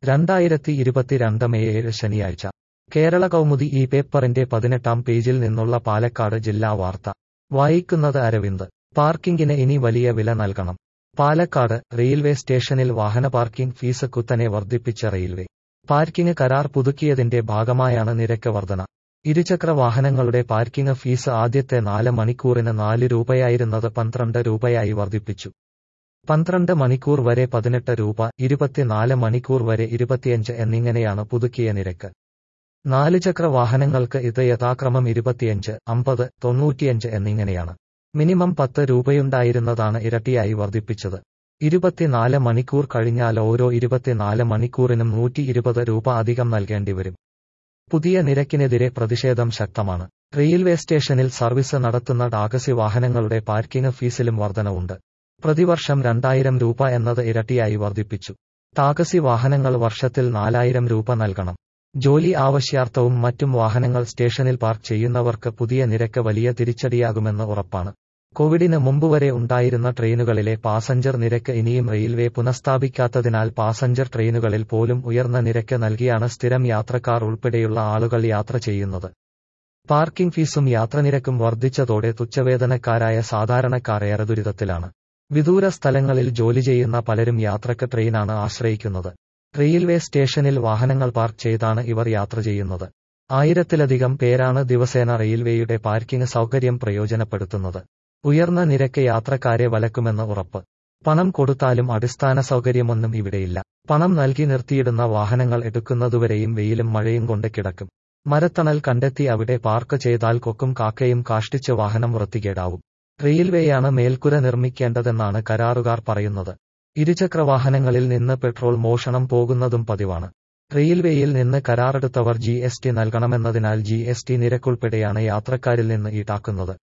രണ്ടായിരത്തി ഇരുപത്തിരണ്ട് മെയ് ഏഴ് ശനിയാഴ്ച കേരള കൗമുദി ഈ പേപ്പറിന്റെ പതിനെട്ടാം പേജിൽ നിന്നുള്ള പാലക്കാട് ജില്ലാ വാർത്ത വായിക്കുന്നത് അരവിന്ദ് പാർക്കിംഗിന് ഇനി വലിയ വില നൽകണം പാലക്കാട് റെയിൽവേ സ്റ്റേഷനിൽ വാഹന പാർക്കിംഗ് ഫീസ് കുത്തനെ വർദ്ധിപ്പിച്ച റെയിൽവേ പാർക്കിംഗ് കരാർ പുതുക്കിയതിന്റെ ഭാഗമായാണ് നിരക്ക് വർധന ഇരുചക്ര വാഹനങ്ങളുടെ പാർക്കിംഗ് ഫീസ് ആദ്യത്തെ നാല് മണിക്കൂറിന് നാല് രൂപയായിരുന്നത് പന്ത്രണ്ട് രൂപയായി വർദ്ധിപ്പിച്ചു പന്ത്രണ്ട് മണിക്കൂർ വരെ പതിനെട്ട് രൂപ ഇരുപത്തിനാല് മണിക്കൂർ വരെ ഇരുപത്തിയഞ്ച് എന്നിങ്ങനെയാണ് പുതുക്കിയ നിരക്ക് നാലുചക്ര വാഹനങ്ങൾക്ക് ഇത് യഥാക്രമം ഇരുപത്തിയഞ്ച് അമ്പത് തൊണ്ണൂറ്റിയഞ്ച് എന്നിങ്ങനെയാണ് മിനിമം പത്ത് രൂപയുണ്ടായിരുന്നതാണ് ഇരട്ടിയായി വർദ്ധിപ്പിച്ചത് ഇരുപത്തിനാല് മണിക്കൂർ കഴിഞ്ഞാൽ ഓരോ ഇരുപത്തിനാല് മണിക്കൂറിനും നൂറ്റി ഇരുപത് രൂപ അധികം നൽകേണ്ടി വരും പുതിയ നിരക്കിനെതിരെ പ്രതിഷേധം ശക്തമാണ് റെയിൽവേ സ്റ്റേഷനിൽ സർവീസ് നടത്തുന്ന ടാക്സി വാഹനങ്ങളുടെ പാർക്കിംഗ് ഫീസിലും വർധനവുണ്ട് പ്രതിവർഷം രണ്ടായിരം രൂപ എന്നത് ഇരട്ടിയായി വർദ്ധിപ്പിച്ചു ടാക്സി വാഹനങ്ങൾ വർഷത്തിൽ നാലായിരം രൂപ നൽകണം ജോലി ആവശ്യാർത്ഥവും മറ്റും വാഹനങ്ങൾ സ്റ്റേഷനിൽ പാർക്ക് ചെയ്യുന്നവർക്ക് പുതിയ നിരക്ക് വലിയ തിരിച്ചടിയാകുമെന്ന് ഉറപ്പാണ് കോവിഡിന് മുമ്പുവരെ ഉണ്ടായിരുന്ന ട്രെയിനുകളിലെ പാസഞ്ചർ നിരക്ക് ഇനിയും റെയിൽവേ പുനഃസ്ഥാപിക്കാത്തതിനാൽ പാസഞ്ചർ ട്രെയിനുകളിൽ പോലും ഉയർന്ന നിരക്ക് നൽകിയാണ് സ്ഥിരം യാത്രക്കാർ ഉൾപ്പെടെയുള്ള ആളുകൾ യാത്ര ചെയ്യുന്നത് പാർക്കിംഗ് ഫീസും യാത്രനിരക്കും വർദ്ധിച്ചതോടെ തുച്ഛവേതനക്കാരായ സാധാരണക്കാർ ഏറെ ദുരിതത്തിലാണ് വിദൂര സ്ഥലങ്ങളിൽ ജോലി ചെയ്യുന്ന പലരും യാത്രക്ക് ട്രെയിനാണ് ആശ്രയിക്കുന്നത് റെയിൽവേ സ്റ്റേഷനിൽ വാഹനങ്ങൾ പാർക്ക് ചെയ്താണ് ഇവർ യാത്ര ചെയ്യുന്നത് ആയിരത്തിലധികം പേരാണ് ദിവസേന റെയിൽവേയുടെ പാർക്കിംഗ് സൗകര്യം പ്രയോജനപ്പെടുത്തുന്നത് ഉയർന്ന നിരക്ക് യാത്രക്കാരെ വലക്കുമെന്ന് ഉറപ്പ് പണം കൊടുത്താലും അടിസ്ഥാന സൗകര്യമൊന്നും ഇവിടെയില്ല പണം നൽകി നിർത്തിയിടുന്ന വാഹനങ്ങൾ എടുക്കുന്നതുവരെയും വെയിലും മഴയും കൊണ്ട് കിടക്കും മരത്തണൽ കണ്ടെത്തി അവിടെ പാർക്ക് ചെയ്താൽ കൊക്കും കാക്കയും കാഷ്ടിച്ച് വാഹനം വൃത്തികേടാവും റെയിൽവേയാണ് മേൽക്കുര നിർമ്മിക്കേണ്ടതെന്നാണ് കരാറുകാർ പറയുന്നത് ഇരുചക്ര വാഹനങ്ങളിൽ നിന്ന് പെട്രോൾ മോഷണം പോകുന്നതും പതിവാണ് റെയിൽവേയിൽ നിന്ന് കരാറെടുത്തവർ ജി എസ് ടി നൽകണമെന്നതിനാൽ ജി എസ് ടി നിരക്കുൾപ്പെടെയാണ് യാത്രക്കാരിൽ നിന്ന് ഈടാക്കുന്നത്